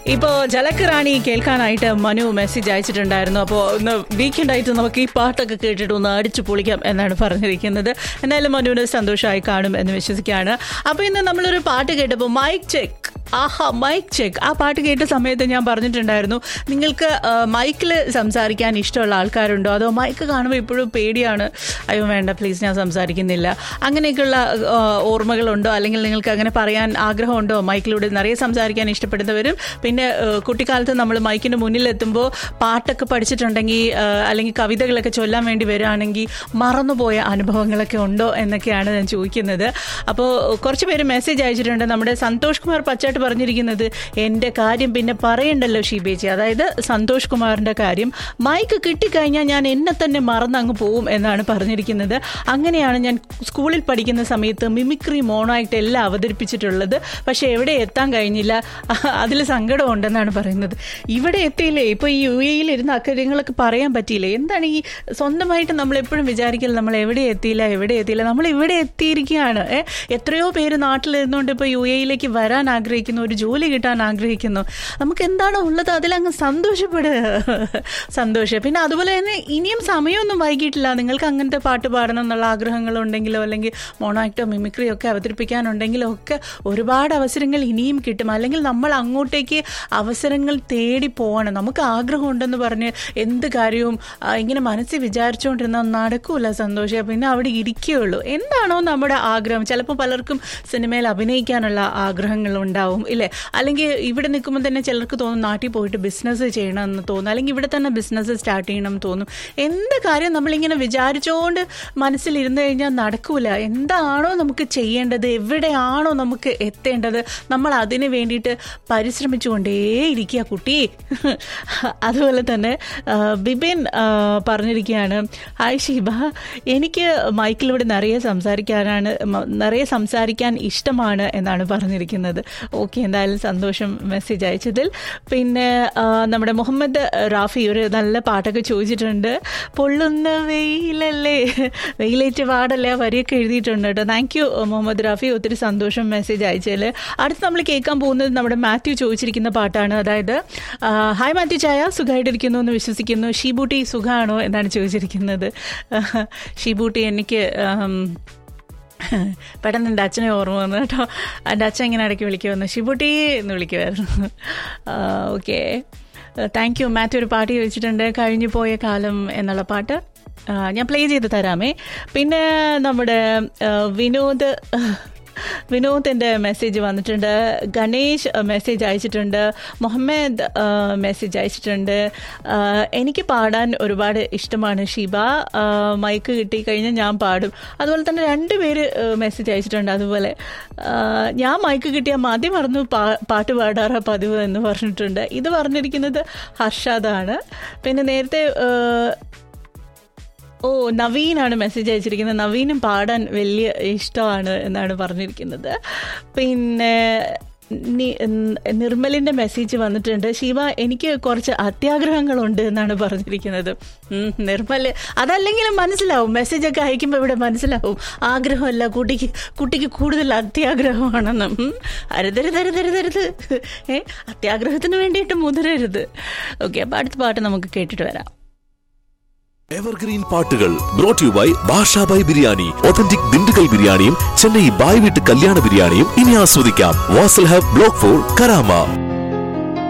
ഇപ്പോ ജലക്കറാണി കേൾക്കാനായിട്ട് മനു മെസ്സേജ് അയച്ചിട്ടുണ്ടായിരുന്നു അപ്പോൾ ഒന്ന് വീക്കെൻഡ് ആയിട്ട് നമുക്ക് ഈ പാട്ടൊക്കെ കേട്ടിട്ട് ഒന്ന് അടിച്ചു പൊളിക്കാം എന്നാണ് പറഞ്ഞിരിക്കുന്നത് എന്തായാലും മനുവിന് സന്തോഷമായി കാണും എന്ന് വിശ്വസിക്കുകയാണ് അപ്പോൾ ഇന്ന് നമ്മളൊരു പാട്ട് കേട്ടപ്പോൾ മൈക്ക് ചെക്ക് ആഹാ മൈക്ക് ചെക്ക് ആ പാട്ട് കേട്ട സമയത്ത് ഞാൻ പറഞ്ഞിട്ടുണ്ടായിരുന്നു നിങ്ങൾക്ക് മൈക്കിൽ സംസാരിക്കാൻ ഇഷ്ടമുള്ള ആൾക്കാരുണ്ടോ അതോ മൈക്ക് കാണുമ്പോൾ ഇപ്പോഴും പേടിയാണ് അയ്യോ വേണ്ട പ്ലീസ് ഞാൻ സംസാരിക്കുന്നില്ല അങ്ങനെയൊക്കെയുള്ള ആ, ഓർമ്മകളുണ്ടോ അല്ലെങ്കിൽ നിങ്ങൾക്ക് അങ്ങനെ പറയാൻ ആഗ്രഹമുണ്ടോ മൈക്കിലൂടെ നിറയെ സംസാരിക്കാൻ ഇഷ്ടപ്പെടുന്നവരും പിന്നെ ആ, കുട്ടിക്കാലത്ത് നമ്മൾ മൈക്കിൻ്റെ മുന്നിലെത്തുമ്പോൾ പാട്ടൊക്കെ പഠിച്ചിട്ടുണ്ടെങ്കിൽ ആ, അല്ലെങ്കിൽ കവിതകളൊക്കെ ചൊല്ലാൻ വേണ്ടി വരികയാണെങ്കിൽ മറന്നുപോയ അനുഭവങ്ങളൊക്കെ ഉണ്ടോ എന്നൊക്കെയാണ് ഞാൻ ചോദിക്കുന്നത് അപ്പോൾ കുറച്ച് പേര് മെസ്സേജ് അയച്ചിട്ടുണ്ട് നമ്മുടെ സന്തോഷ് കുമാർ പച്ചാട്ട് പറഞ്ഞിരിക്കുന്നത് എൻ്റെ കാര്യം പിന്നെ പറയണ്ടല്ലോ ഷീബേച്ചി അതായത് സന്തോഷ് കുമാറിൻ്റെ കാര്യം മൈക്ക് കിട്ടിക്കഴിഞ്ഞാൽ ഞാൻ എന്നെ തന്നെ മറന്ന് അങ്ങ് പോവും എന്നാണ് പറഞ്ഞിരിക്കുന്നത് അങ്ങനെയാണ് ഞാൻ സ്കൂളിൽ പഠിക്കുന്ന സമയത്ത് മിമിക്രി മോണായിട്ട് എല്ലാം അവതരിപ്പിച്ചിട്ടുള്ളത് പക്ഷേ എവിടെ എത്താൻ കഴിഞ്ഞില്ല അതിൽ സങ്കടമുണ്ടെന്നാണ് പറയുന്നത് ഇവിടെ എത്തിയില്ലേ ഇപ്പോൾ ഈ യു എയിൽ ഇരുന്ന അക്കാര്യങ്ങളൊക്കെ പറയാൻ പറ്റിയില്ലേ എന്താണ് ഈ സ്വന്തമായിട്ട് നമ്മൾ എപ്പോഴും വിചാരിക്കില്ല നമ്മൾ എവിടെ എത്തിയില്ല എവിടെ എത്തിയില്ല നമ്മൾ ഇവിടെ എത്തിയിരിക്കുകയാണ് ഏ എത്രയോ പേര് നാട്ടിലിരുന്നുകൊണ്ട് ഇപ്പോൾ യു എയിലേക്ക് വരാൻ ആഗ്രഹിക്കുന്നു ഒരു ജോലി കിട്ടാൻ ആഗ്രഹിക്കുന്നു നമുക്ക് എന്താണോ ഉള്ളത് അതിലങ്ങ് സന്തോഷപ്പെടുക സന്തോഷം പിന്നെ അതുപോലെ തന്നെ ഇനിയും സമയമൊന്നും വൈകിട്ടില്ല നിങ്ങൾക്ക് അങ്ങനത്തെ പാട്ട് പാടണം എന്നുള്ള ആഗ്രഹങ്ങളുണ്ടെങ്കിലോ അല്ലെങ്കിൽ മോണോആക്ടോ മിമിക്രിയോ ഒക്കെ അവതരിപ്പിക്കാനുണ്ടെങ്കിലോ ഒക്കെ ഒരുപാട് അവസരങ്ങൾ ഇനിയും കിട്ടും അല്ലെങ്കിൽ നമ്മൾ അങ്ങോട്ടേക്ക് അവസരങ്ങൾ തേടി പോകണം നമുക്ക് ആഗ്രഹമുണ്ടെന്ന് പറഞ്ഞ് എന്ത് കാര്യവും ആ, ഇങ്ങനെ മനസ്സിൽ വിചാരിച്ചുകൊണ്ടിരുന്നാൽ നടക്കൂല സന്തോഷം പിന്നെ അവിടെ ഇരിക്കുകയുള്ളൂ എന്താണോ നമ്മുടെ ആഗ്രഹം ചിലപ്പോൾ പലർക്കും സിനിമയിൽ അഭിനയിക്കാനുള്ള ആഗ്രഹങ്ങൾ ഉണ്ടാവും ഇല്ലേ അല്ലെങ്കിൽ ഇവിടെ നിൽക്കുമ്പോൾ തന്നെ ചിലർക്ക് തോന്നും നാട്ടിൽ പോയിട്ട് ബിസിനസ് ചെയ്യണം എന്ന് തോന്നും അല്ലെങ്കിൽ ഇവിടെ തന്നെ ബിസിനസ് സ്റ്റാർട്ട് ചെയ്യണം എന്ന് തോന്നും എന്ത് കാര്യം നമ്മളിങ്ങനെ വിചാരിച്ചുകൊണ്ട് മനസ്സിലിരുന്ന് കഴിഞ്ഞാൽ നടക്കൂല എന്താണോ നമുക്ക് ചെയ്യേണ്ടത് എവിടെയാണോ നമുക്ക് എത്തേണ്ടത് നമ്മൾ അതിന് വേണ്ടിയിട്ട് പരിശ്രമിച്ചുകൊണ്ടേയിരിക്കുക കുട്ടി അതുപോലെ തന്നെ ആ, ബിബിൻ ആ, പറഞ്ഞിരിക്കുകയാണ് ഹായ് ഷീബ എനിക്ക് മൈക്കിലൂടെ നിറയെ സംസാരിക്കാനാണ് മ- നിറയെ സംസാരിക്കാൻ ഇഷ്ടമാണ് എന്നാണ് പറഞ്ഞിരിക്കുന്നത് ഓക്കെ എന്തായാലും സന്തോഷം മെസ്സേജ് അയച്ചതിൽ പിന്നെ ആ, നമ്മുടെ മുഹമ്മദ് റാഫി ഒരു നല്ല പാട്ടൊക്കെ ചോദിച്ചിട്ടുണ്ട് പൊള്ളുന്ന വെയിലല്ലേ വെയിലേറ്റ് പാടല്ലേ ആ വരിയൊക്കെ എഴുതിയിട്ടുണ്ട് കേട്ടോ താങ്ക് യു മുഹമ്മദ് റാഫി ഒത്തിരി സന്തോഷം മെസ്സേജ് അയച്ചതിൽ അടുത്ത് നമ്മൾ കേൾക്കാൻ പോകുന്നത് നമ്മുടെ മാത്യു ചോദിച്ചിരിക്കുന്ന പാട്ടാണ് അതായത് ആ, ഹായ് മാത്യു ചായ സുഖമായിട്ടിരിക്കുന്നു എന്ന് വിശ്വസിക്കുന്നു ഷീബൂട്ടി സുഖമാണോ എന്നാണ് ചോദിച്ചിരിക്കുന്നത് ഷീബൂട്ടി എനിക്ക് ആം, പെട്ടെന്ന് എൻ്റെ അച്ഛനെ ഓർമ്മ വന്നു കേട്ടോ എൻ്റെ അച്ഛൻ ഇങ്ങനെ ഇടയ്ക്ക് വിളിക്കുമായിരുന്നു ഷിബുട്ടി എന്ന് വിളിക്കുമായിരുന്നു ഓക്കെ താങ്ക് യു മാത്യു ഒരു പാട്ട് ചോദിച്ചിട്ടുണ്ട് കഴിഞ്ഞു പോയ കാലം എന്നുള്ള പാട്ട് ആ, ഞാൻ പ്ലേ ചെയ്ത് തരാമേ പിന്നെ നമ്മുടെ ആ, വിനോദ് വിനോദിൻ്റെ മെസ്സേജ് വന്നിട്ടുണ്ട് ഗണേഷ് മെസ്സേജ് അയച്ചിട്ടുണ്ട് മുഹമ്മദ് മെസ്സേജ് അയച്ചിട്ടുണ്ട് ആ, എനിക്ക് പാടാൻ ഒരുപാട് ഇഷ്ടമാണ് ഷീബ ആ, മൈക്ക് കിട്ടിക്കഴിഞ്ഞാൽ ഞാൻ പാടും അതുപോലെ തന്നെ രണ്ട് പേര് മെസ്സേജ് അയച്ചിട്ടുണ്ട് അതുപോലെ ആ, ഞാൻ മൈക്ക് കിട്ടിയാൽ മതി മറന്നു പാ പാട്ട് പാടാറാ പതിവ് എന്ന് പറഞ്ഞിട്ടുണ്ട് ഇത് പറഞ്ഞിരിക്കുന്നത് ഹർഷാദാണ് പിന്നെ നേരത്തെ ആ, ഓ നവീനാണ് മെസ്സേജ് അയച്ചിരിക്കുന്നത് നവീനും പാടാൻ വലിയ ഇഷ്ടമാണ് എന്നാണ് പറഞ്ഞിരിക്കുന്നത് പിന്നെ നി- നിർമ്മലിന്റെ മെസ്സേജ് വന്നിട്ടുണ്ട് ശിവ എനിക്ക് കുറച്ച് അത്യാഗ്രഹങ്ങളുണ്ട് എന്നാണ് പറഞ്ഞിരിക്കുന്നത് ഉം, നിർമ്മല് അതല്ലെങ്കിലും മനസ്സിലാവും മെസ്സേജൊക്കെ അയക്കുമ്പോൾ ഇവിടെ മനസ്സിലാവും ആഗ്രഹമല്ല കുട്ടിക്ക് കുട്ടിക്ക് കൂടുതൽ അത്യാഗ്രഹമാണെന്നും ഉം, അരുതരുത് അരുതരുതരുത് ഏ അത്യാഗ്രഹത്തിന് വേണ്ടിയിട്ട് മുതിരരുത് ഓക്കെ അപ്പോൾ അടുത്ത പാട്ട് നമുക്ക് കേട്ടിട്ട് വരാം എവർഗ്രീൻ പാട്ടുകൾ brought you by Bashabhai biryani authentic Dindigul ബിരിയാണിയും ചെന്നൈ ബായ് വീട്ട് കല്യാണ ബിരിയാണിയും ഇനി ആസ്വദിക്കാം Vasal hub block four Karama